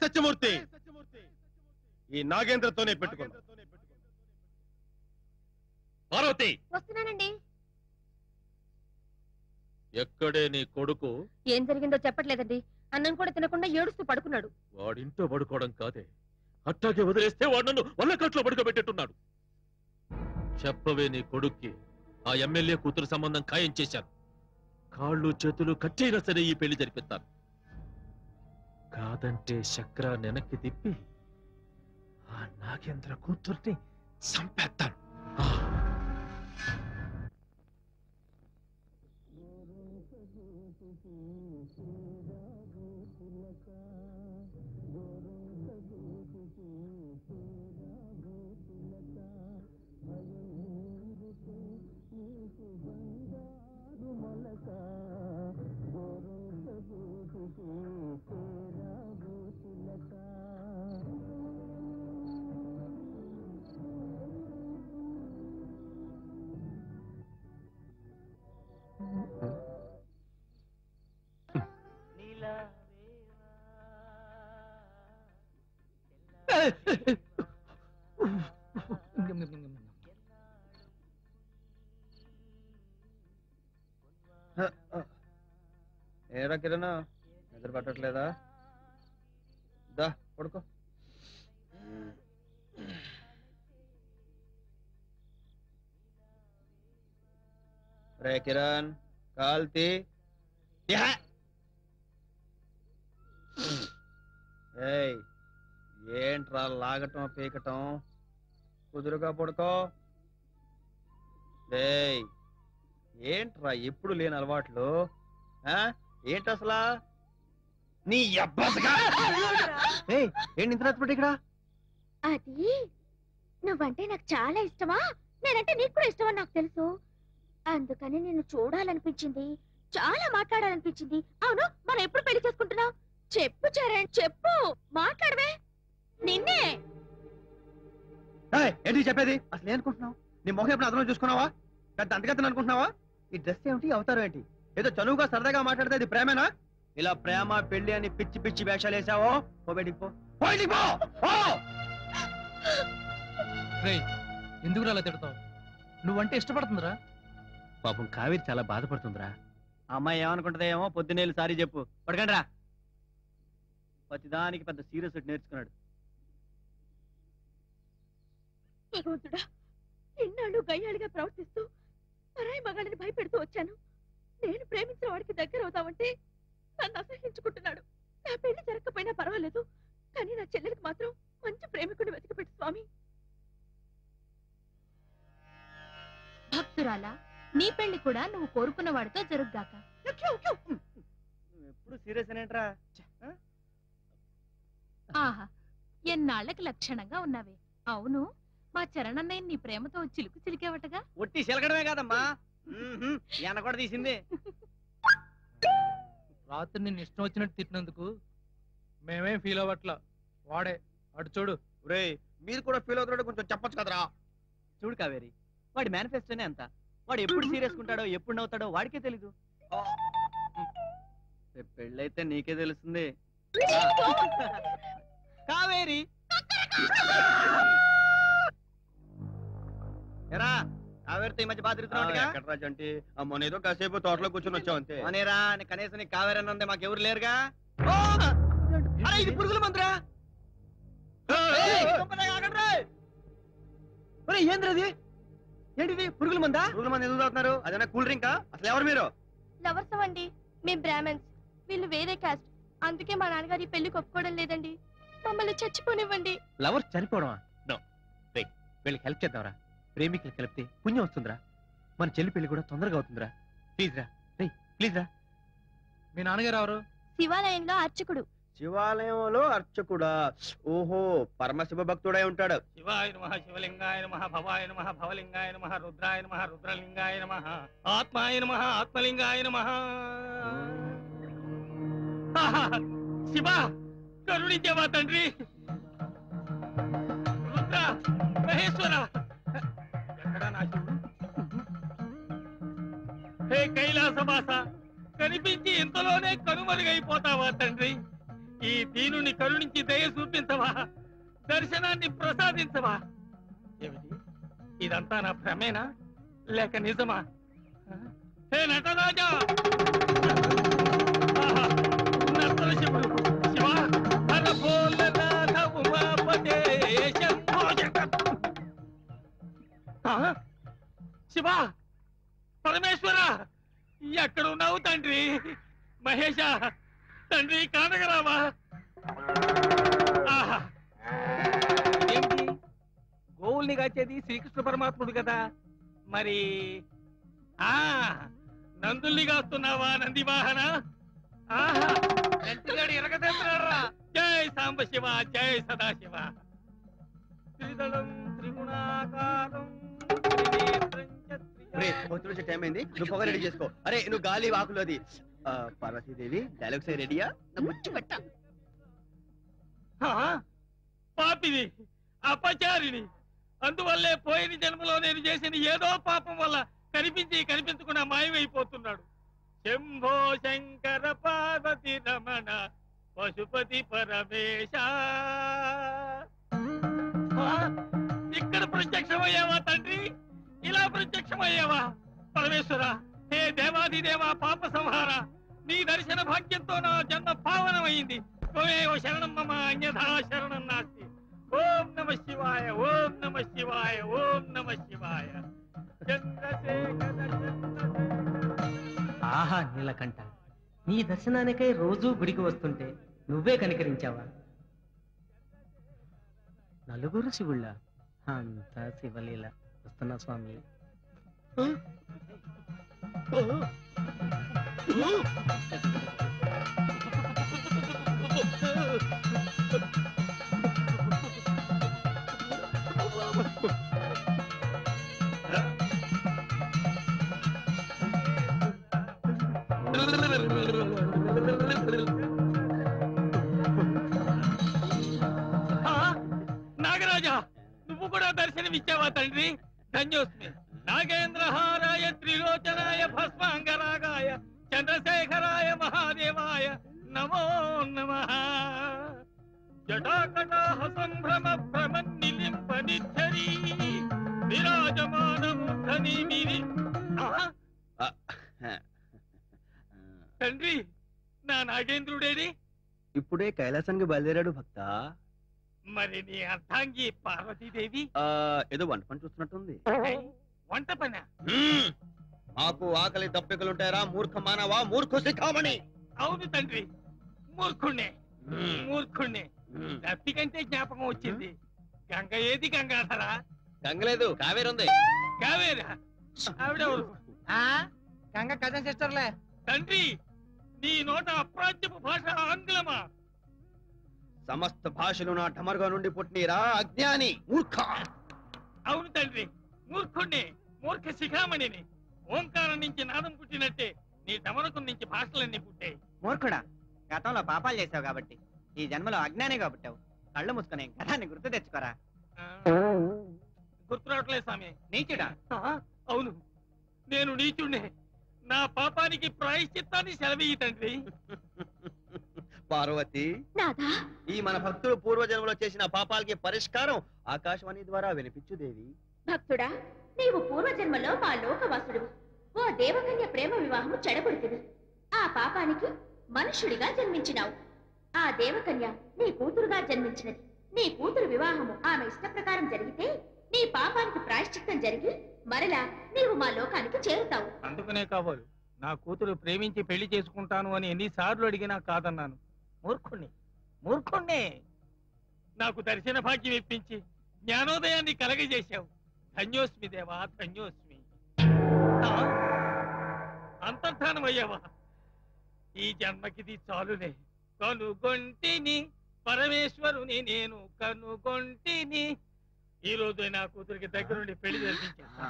సత్యమూర్తి ఈ నాగేంద్రతోనే పెట్టుకున్నా పార్వతి వస్తున్నానండి ఎక్కడే నీ కొడుకు ఏం జరిగిందో చెప్పట్లేదండి అన్నం కూడా తినకుండా ఏడుస్తూ పడుకున్నాడు వాడింట్లో పడుకోవడం కాదే అట్టాగే వదిలేస్తే వాడు నన్ను వల్లకట్లో పడుకోబెట్టేట్టున్నాడు చెప్పవే నీ కొడుక్కి ఆ ఎమ్మెల్యే కూతురు సంబంధం ఖాయం చేశాను కాళ్ళు చేతులు కట్టైనా సరే ఈ పెళ్లి జరిపిస్తాను కాదంటే చక్ర వెనక్కి తిప్పి ఆ నాగేంద్ర కూతుర్ని చంపేస్తాను ఆ. ఏరా కిరణ్ నిద్ర పట్టట్లేదా దా పడుకో రే కిరణ్ కాల్తీ యా. ఏయ్ ఏంట్రా లాగటం పీకటం కుదురుగా పడుకో ఏయ్ ఏంట్రా ఎప్పుడు లేని అలవాట్లు ఆ? ఏంటి అసలా నీ అబ్బాసగా ఏయ్ ఏంటి ఇంత రాత్రి ఇక్కడ అది నువ్వంటే నాకు చాలా ఇష్టమా నేనంటే నీకు కూడా ఇష్టమని నాకు తెలుసు అందుకని నేను చూడాలనిపించింది చాలా మాట్లాడాలనిపించింది అవును మనం ఎప్పుడు పెళ్లి చేసుకుంటున్నావు చెప్పు చరణ్ చెప్పు మాట్లాడవే నిన్నే ఏయ్, ఏంటి చెప్పేది అసలు ఏం అనుకుంటున్నావు నీ మొహం ఎప్పుడు అదనం చూసుకున్నావా పెద్ద అంతగతను అనుకుంటున్నావా ఈ డ్రెస్ ఏమిటి అవతారం ఏంటి ఏదో చనువుగా సరదాగా మాట్లాడితే అది ప్రేమేనా ఇలా ప్రేమ పెళ్లి అని పిచ్చి పిచ్చి వేషాలు వేసావో పో బయటికి పో బయటికి పో పో! ఎందుకు అలా తిడతావు నువ్వంటే ఇష్టపడుతుందిరా పాపం కావేరి చాలా బాధపడుతుందిరా ఆ అమ్మాయి ఏమనుకుంటుందేమో పొద్దునేళ్ళు సారీ చెప్పు పడకండి రా ప్రతిదానికి పెద్ద సీరియస్ నేర్చుకున్నాడు భగవంతుడా ఎన్నాళ్ళు గయ్యాళిగా ప్రవర్తిస్తూ పరాయి మగాళ్ళని భయపెడుతూ వచ్చాను నేను ప్రేమించిన వాడికి దగ్గర అవుతామంటే నన్ను అసహించుకుంటున్నాడు నా పెళ్లి జరగకపోయినా పర్వాలేదు కానీ నా చెల్లెలికి మాత్రం మంచి ప్రేమికుడు వెతికిపెట్టు స్వామి భక్తురాలా నీ పెళ్లి కూడా నువ్వు కోరుకున్న వాడితో జరుగుగాక నువ్వు ఎప్పుడు సీరియస్ అనేంట్రా ఆహా ఎన్నాళ్ళకి లక్షణంగా ఉన్నావే అవును మా చరణన్నయ్య నీ ప్రేమతో చిలుకు చిలికేవటగా ఒట్టి చిలకడమే కాదమ్మా మ్మ్హ్మ్. ఈయన కూడా తీసింది రాత్రి నిన్ను ఇష్టం వచ్చినట్టు తిట్టినందుకు మేమేం ఫీల్ అవ్వట్లా వాడే అటు చూడు రే మీరు కూడా ఫీల్ అవుతున్నాడు కొంచెం చెప్పొచ్చు కదరా చూడు కావేరి వాడి మేనిఫెస్టోనే అంత వాడు ఎప్పుడు సీరియస్ ఉంటాడో ఎప్పుడు నవ్వుతాడో వాడికే తెలీదు రేపు పెళ్ళైతే నీకే తెలుస్తుంది కావేరి ఎరా కావేరితో ఈ మధ్య బాధ తిరుగుతున్నాడుగా అంటే మొన్నేదో కాసేపు తోటలో కూర్చొని వచ్చావు అంతే అనేరా నీ కనీసం నీ కావేరి అని ఉంది మాకెవరు లేరుగా ఓ! అరే ఇది పురుగుల మందురా ఏయ్, గొప్పగా ఆగండి రే. ఒరేయ్, ఏందిరది ఏంటిది పురుగుల మందా పురుగుల మంది ఎందుకు తాగుతున్నారు అదేనా కూల్ డ్రింకా అసలు ఎవరు మీరు లవర్స్ అండి మేం బ్రాహ్మణ్స్ వీళ్ళు వేరే కాస్ట్ అందుకే మా నాన్నగారి పెళ్లికి ఒప్పుకోవడం లేదండి మమ్మల్ని చచ్చిపోనివ్వండి లవర్స్ చనిపోవడమా నో వెయిట్ వీళ్ళకి హెల్ప్ చేద్దాంరా ప్రేమికులు కలిపితే పుణ్యం వస్తుందిరా మన చెల్లి పెళ్లి కూడా తొందరగా అవుతుందిరా ప్లీజ్ రా రే ప్లీజ్ రా మీ నాన్నగారు ఎవరు శివాలయంలో అర్చకుడు శివాలయంలో అర్చకుడా ఓహో పరమశివ భక్తుడై ఉంటాడు శివాయ నమ శివలింగాయ నమ భవాయ నమ భవలింగాయ నమ రుద్రాయ నమ రుద్రలింగాయ నమ ఆత్మాయ నమ ఆత్మలింగాయ నమ శివ కరుణించేవా తండ్రి రుద్ర మహేశ్వర ఎక్కడా నా శివుడు హే కైలాసవాస కనిపించి ఇంతలోనే కనుమరుగైపోతావా తండ్రి ఈ దీనుని కరుణించి దయ చూపించవా దర్శనాన్ని ప్రసాదించవా ఏమిటి ఇదంతా నా భ్రమేనా లేక నిజమా హే నటరాజా ఆహా, నరసింహుడు శివ హర భోలనాథ ఉమాపతే శంభో జగత్. ఆ? శివ పరమేశ్వర ఎక్కడ ఉన్నావు తండ్రి మహేష తండ్రి కానగరావా ఆహా. ఏమిటి గోవుల్ని కాచేది శ్రీకృష్ణ పరమాత్ముడు కదా మరి ఆ నందుల్ని కాస్తున్నావా నంది వాహన ఆహా నందిగాడు ఎరగదెత్తరా జై సాంబ శివ జై సదాశివ త్రిదళం త్రిగుణాకారం త్రినేత్రం చ రే త్రిజా- పొద్దు నుంచి టైం అయింది నువ్వు పొగ రెడీ చేసుకో అరే నువ్వు గాలి వాకులు అది ఆ, పార్వతీదేవి డైలాగ్స్ అయి రెడీయా నా ముచ్చు పెట్ట ఆ? పాపిని అపచారిని అందువల్లే పోయిన జన్మలో నేను చేసిన ఏదో పాపం వల్ల కనిపించి కనిపించకుండా మాయమైపోతున్నాడు శంభో శంకర పార్వతి రమణ పశుపతి పరమేశ ఆ? ఇక్కడ ప్రత్యక్షమయ్యావా తండ్రి ఇలా ప్రత్యక్షమయ్యావా పరమేశ్వర హే దేవాది దేవా పాప సంహార నీ దర్శన భాగ్యంతో నా జన్మ పావనమైంది త్వమేవ శరణం మమ అన్యథా శరణం నాస్తి ఓం నమ శివాయ ఓం నమ శివాయ ఓం నమ శివాయ చంద్రశేఖర చంద్రశేఖర ఆహా నీలకంఠ నీ దర్శనానికై రోజూ గుడికి వస్తుంటే నువ్వే కనికరించావా నలుగురు శివుళ్ళ అంతా శివలీల వస్తున్నా స్వామి ఆ? నాగరాజా నువ్వు కూడా దర్శనమిచ్చావా తండ్రి ధన్యోస్మి నాగేంద్రహారాయ త్రిలోచనాయ భస్మాంగరాగాయ చంద్రశేఖరాయ మహాదేవాయ నమో నమ జటాకటాహ సంభ్రమ భ్రమన్నిలింప నిచ్చరీ విరాజమానముఖని మిరి ఆ? తండ్రి నా నాగేంద్రుడేది ఇప్పుడే కైలాసానికి బయలుదేరాడు భక్త మరి నీ అర్థాంగి పార్వతీదేవి ఆ, ఏదో వంట పని చూస్తున్నట్టుంది ఏయ్, వంట పన మ్మ్. మాకు ఆకలి దప్పికలుంటాయరా మూర్ఖ మానవా మూర్ఖ శిఖామణి అవును తండ్రి మూర్ఖుణ్ణే మూర్ఖుణ్ణే మ్మ్. దప్పి కంటే జ్ఞాపకం వచ్చింది గంగ ఏది గంగాధర గంగలేదు కావేరు ఉంది కావేరా ఆవిడెవరు గంగ కజన్ సిస్టర్లే తండ్రి నీ నోట అప్రాచ్యపు భాష ఆంగ్లమా సమస్త భాషలు నా ఢమరుగా నుండి పుట్టినరా అజ్ఞాని మూర్ఖ అవును తండ్రి మూర్ఖుణ్ణి మూర్ఖ శిఖామణిని ఓంకారం నుంచి నాదం పుట్టినట్టే నీ డమరకం నుంచి భాషలన్నీ పుట్టాయి మూర్ఖుడా గతంలో పాపాలు చేసావు కాబట్టి ఈ జన్మలో అజ్ఞానిగా పుట్టావు కళ్ళు మూసుకుని గతాన్ని గుర్తు తెచ్చుకోరా ఆ, గుర్తు రావట్లేదు స్వామి నీచుడా ఆ, అవును నేను నీచుణ్ణే నా పాపానికి ప్రాయశ్చిత్తాన్ని సెలవీయి తండ్రి పార్వతి నాదా ఈ మన భక్తులు పూర్వజన్మలో చేసిన పాపాలకి పరిష్కారం ఆకాశవాణి ద్వారా వినిపించు దేవి భక్తుడా నీవు పూర్వజన్మలో మా లోకవాసుడు ఓ దేవకన్య ప్రేమ వివాహము చెడగొడుతుంది ఆ పాపానికి మనుష్యుడిగా జన్మించినావు ఆ దేవకన్య నీ కూతురుగా జన్మించినది నీ కూతురు వివాహము ఆమె ఇష్ట ప్రకారం జరిగితే నీ పాపానికి ప్రాయశ్చిత్తం జరిగి మరలా నీవు మా లోకానికి చేరుతావు అందుకనే కావాలి నా కూతురు ప్రేమించి పెళ్లి చేసుకుంటాను అని ఎన్నిసార్లు అడిగినా కాదన్నాను మూర్ఖుణ్ణి మూర్ఖుణ్ణి నాకు దర్శన భాగ్యం ఇప్పించి జ్ఞానోదయాన్ని కలగజేశావు ధన్యోస్మి దేవా ధన్యోస్మి ఆ? అంతర్ధానమయ్యావా ఈ జన్మకిది చాలులే కనుగొంటిని పరమేశ్వరుని నేను కనుగొంటిని ఈ రోజు నా కూతురికి దగ్గరుండి పెళ్లి జరిపించాను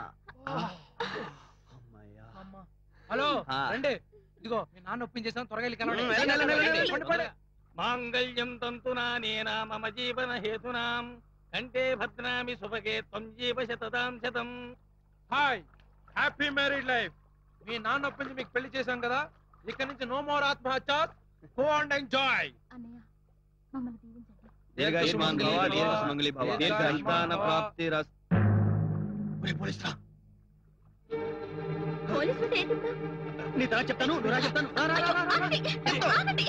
అమ్మయ్యా. హలో ఆ. రండి ఇదిగో మీ నాన్న ఒప్పించేసాం త్వరగా వెళ్ళి కలవండి. ఉమ్, వెళ్ళండి, వెళ్ళండి, వెళ్ళండి. పండి, పండి. మాంగళ్యం తంతునా నేనా మమ జీవన హేతునాం కంటే భద్రామి సుభగే త్వం జీవ శతదాం శతం హాయ్ హ్యాపీ మ్యారీడ్ లైఫ్ మీ నాన్న ఒప్పించి మీకు పెళ్లి చేశాం కదా ఇక్కడ నుంచి నో మోర్ ఆత్మహత్య గో అండ్ ఎంజాయ్ అన్నయ్య మమ్మల్ని దీవించండి దీర్ఘాయుష్మాన్ భవ దీర్ఘ సుమంగళి భవ దీర్ఘ సంతాన ప్రాప్తి రస్ ఒరే పోలీస్ రా పోలీసులు ఏంటి ఇప్పుడు? నీ తర్వాత చెప్తాను నువ్వు రా చెప్తాను రా, రా, రా, రా, రా. ఆగండి, ఆగండి.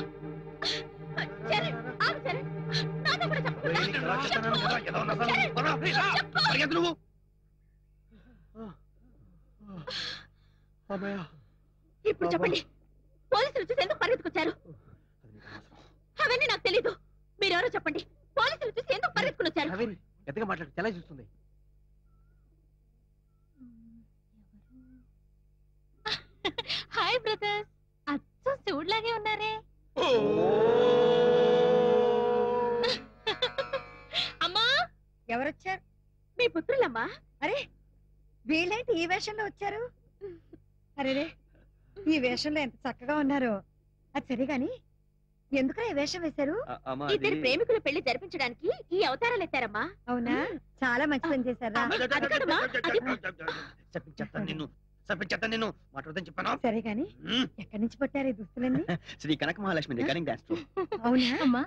చరణ్, ఆగు చరణ్. నాతో కూడా చెప్పకుండా. ఒరేయ్, నీకు తర్వాత చెప్తాను, రా, ఏదో ఉన్నా సరే. రా, రా, రా. పరిగెత్తు నువ్వు అమ్మయ్య. ఇప్పుడు చెప్పండి పోలీసులు చూసి ఎందుకు పరిగెత్తుకొచ్చారు అవన్నీ నాకు తెలీదు మీరెవరో చెప్పండి పోలీసులు చూసి ఎందుకు పరిగెత్తుకుని వచ్చారు కావేరి ఎంతగా మాట్లాడు చాలా చూస్తుంది హాయ్ బ్రదర్స్ అచ్చం చూడలాగే ఉన్నారే అమ్మా ఎవరొచ్చారు మీ పుత్రులమ్మా వీళ్ళేంటి ఈ వేషంలో వచ్చారు అరేరే ఈ వేషంలో ఎంత చక్కగా ఉన్నారు అది సరే గాని ఎందుకురా ఈ వేషం వేశారు అమ్మా ఇద్దరు ప్రేమికుల పెళ్లి జరిపించడానికి ఈ అవతారాలు ఎత్తారమ్మా అవునా చాలా మంచి పని చేశారా అది కాదమ్మా, అది- చెప్పించేస్తాను నిన్ను చెప్పించేస్తాను నిన్ను మాట్లాడదని చెప్పాను సరే గాని మ్మ్. ఎక్కడి నుంచి పట్టారు ఈ దుస్తులన్నీ Shri Kanaka Mahalakshmi recording dance troupe. అవునా అమ్మా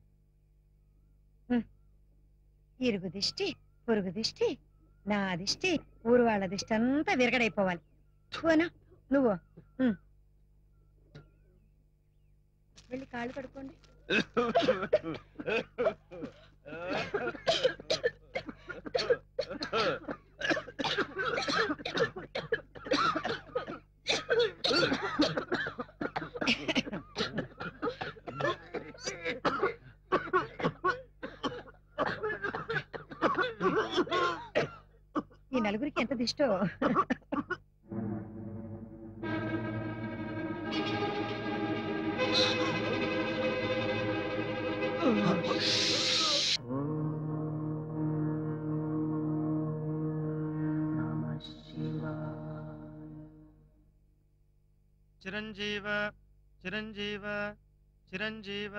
ఇరుగు దిష్టి పొరుగు దిష్టి నా దిష్టి ఊరు వాళ్ళ దిష్టి అంతా విరగడైపోవాలి పోనా నువ్వు ఉమ్. వెళ్ళి కాళ్ళు కడుక్కోండి ఈ నలుగురికి ఎంత దిష్టో చిరంజీవ చిరంజీవ చిరంజీవ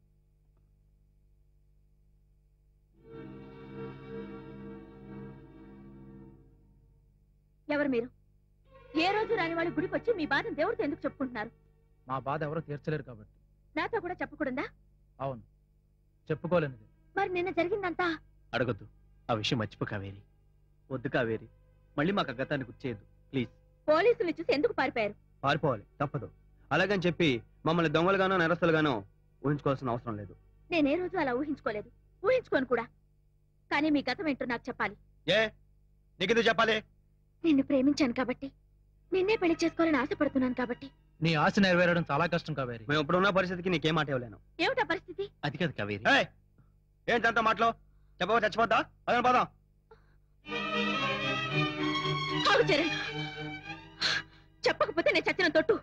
ఎవరు మీరు ఏ రోజు రాని వాళ్ళు గుడికి వచ్చి మీ బాధను దేవుడితో ఎందుకు చెప్పుకుంటున్నారు మా బాధ ఎవరో తీర్చలేరు కాబట్టి నాతో కూడా చెప్పకూడదా అవును చెప్పుకోలేనిది మరి నిన్న జరిగిందంతా అడగొద్దు ఆ విషయం మర్చిపో కావేరి వద్దు కావేరి మళ్ళీ మాకు ఆ గతాన్ని గుర్చేయద్దు ప్లీజ్ పోలీసులు చూసి ఎందుకు పారిపోయారు పారిపోవాలి తప్పదు అలాగని చెప్పి మమ్మల్ని దొంగలుగానో నేరస్తులుగానో ఊహించుకోవాల్సిన అవసరం లేదు నేనే రోజు అలా ఊహించుకోలేదు ఊహించుకోను కూడా కానీ మీ గతం ఏంటో నాకు చెప్పాలి ఏ నీకెందుకు చెప్పాలి నిన్ను ప్రేమించాను కాబట్టి నిన్నే పెళ్లి చేసుకోవాలని ఆశపడుతున్నాను కాబట్టి నీ ఆశ నెరవేరడం చాలా కష్టం కావేరి మేము ఇప్పుడున్న పరిస్థితికి నీకేం మాట ఇవ్వలేను ఏమిటా పరిస్థితి అది కాదు కావేరి ఏంటంత మాటలో చెప్పవా చచ్చిపోద్దా పదం పదం ఆగు చరణ్ చెప్పకపోతే నేను చచ్చిన తొట్టు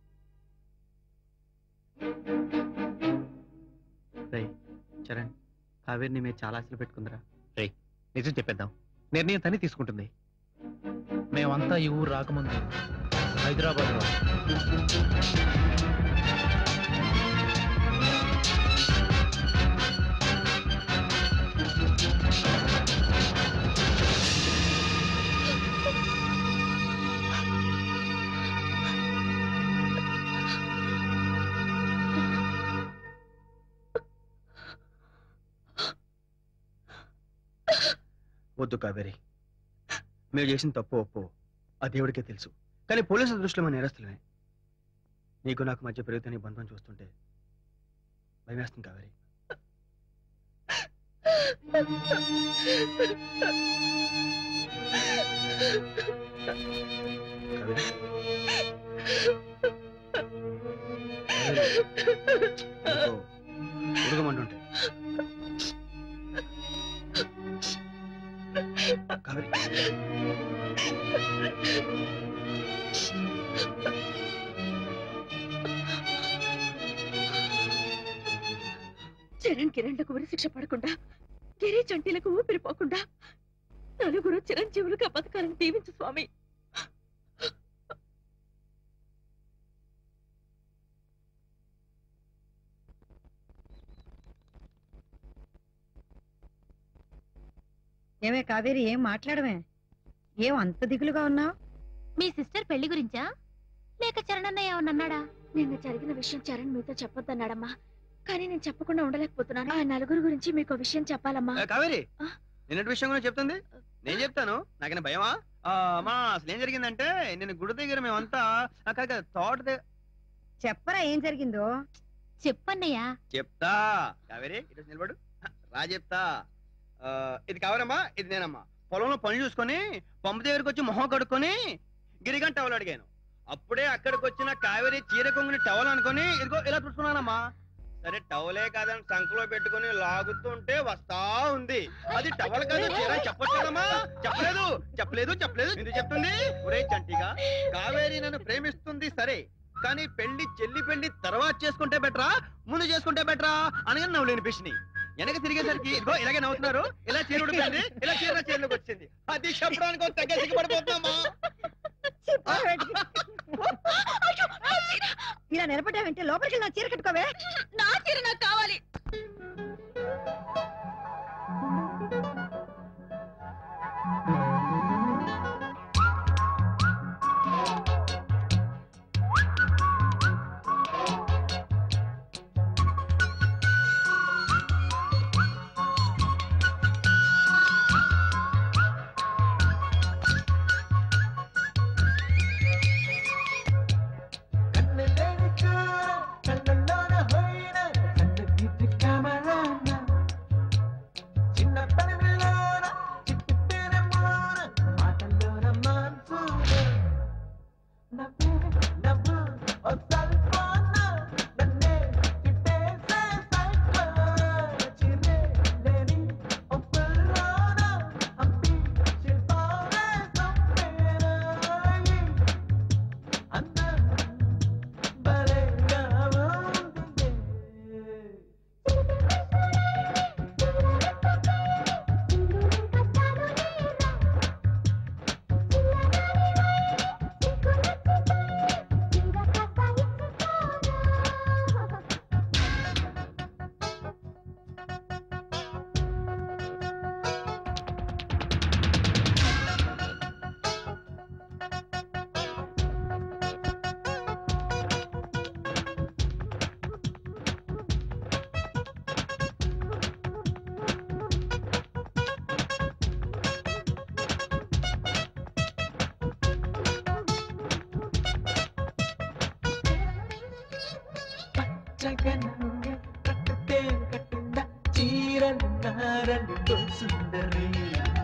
రే చరణ్ కావేరిని మేము చాలా ఆశలు పెట్టుకుందిరా రే నిజం చెప్పేద్దాం నిర్ణయం తని తీసుకుంటుంది మేమంతా ఈ ఊరు రాకముందు హైదరాబాద్ లో వద్దు కావేరి మేము చేసిన తప్పు ఒప్పు ఆ దేవుడికే తెలుసు కానీ పోలీసుల దృష్టిలో మన నేరస్తులమే నీకు నాకు మధ్య పెరుగుతున్న ఈ బంధం చూస్తుంటే భయమేస్తుంది కావేరి కావేరి ఎందుకో ఉడగమంటుంటే కావేరి చరణ్ కిరణ్లకు ఉరి శిక్ష పడకుండా గిరి చంటీలకు ఊపిరిపోకుండా నలుగురు చిరంజీవులుగా బతకాలని దీవించు స్వామి ఏమే కావేరి ఏం మాట్లాడమే ఏం అంత దిగులుగా ఉన్నావు మీ సిస్టర్ పెళ్లి గురించా లేక చరణ్ అన్నయ్య ఏమన్నాడా నిన్న జరిగిన విషయం చరణ్ మీతో చెప్పొద్దన్నాడమ్మా కానీ నేను చెప్పకుండా ఉండలేకపోతున్నాను ఆ నలుగురు గురించి మీకు విషయం చెప్పాలమ్మా ఆ, కావేరి ఆ? నిన్నటి విషయం కూడా చెప్తుంది నేను చెప్తాను నాకైనా భయమా ఆ, అమ్మా అసలు ఏం జరిగిందంటే నేను గుడి దగ్గర మేమంతా ఆ, కాదు కాదు, తోట దగ్గర చెప్పరా ఏం జరిగిందో చెప్పన్నయ్యా చెప్తా కావేరి ఇటు వచ్చి నిలబడు రా చెప్తా ఆ, ఇది కావాలమ్మా ఇది నేనమ్మా పొలంలో పని చూసుకొని పంపు దగ్గరికి వచ్చి మొహం కడుక్కొని గిరిగంట టవల్ అడిగాను అప్పుడే అక్కడికి వచ్చిన కావేరి చీర కొంగుని టవల్ అనుకొని ఇదిగో ఇలా చూసుకున్నానమ్మా సరే టవలే కాదని సంకలో పెట్టుకొని లాగుతుంటే వస్తా ఉంది అది టవల్ కాదు చీర చెప్పొచ్చు కదమ్మా చెప్పలేదు చెప్పలేదు చెప్పలేదు ఎందుకు చెప్తుంది ఒరే చంటిగా కావేరి నన్ను ప్రేమిస్తుంది సరే కానీ పెళ్లి చెల్లి పెళ్లి తర్వాత చేసుకుంటే బెటరా ముందు చేసుకుంటే బెటరా అని నవ్వు లేని పిచ్చిని వెనక తిరిగేసరికి ఇదిగో ఇలాగే నవ్వుతున్నారు ఇలా చీర ఉడిపోయింది ఇలా చీర నా చీరలోకి వచ్చింది అది చెప్పడానికి ఒక తగ్గ సిగ్గుపడిపోతున్నామా చెప్పరా వాడికి? ఇలా నిలబడ్డావంటే లోపలికి వెళ్ళి నా చీర కట్టుకోవే నా చీర నాకు కావాలి జగనంగా కట్టుతే కట్టింద చీరన్నారని సుందరి